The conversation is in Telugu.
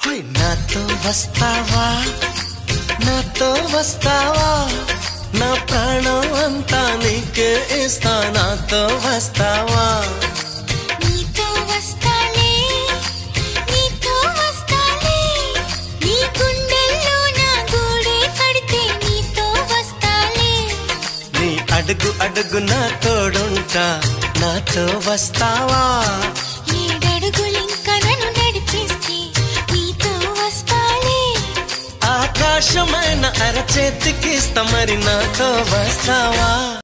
హోయ్ నాతో వస్తావా నాతో వస్తావా నా ప్రాణం అంతా నీకే ఇస్తా నాతో వస్తావా నీతో వస్తాలే నీతో వస్తాలే నీ గుండెల్లో నా గూడే కడితే నీతో వస్తాలే నీ అడుగు అడుగు నా తోడుంటా నాతో వస్తావా ఏడడుగులింక నన్ను నడిపిస్తే నీతో వస్తాలే ఆకాశమైన అరచేతికిస్తా మరి నాతో వస్తావా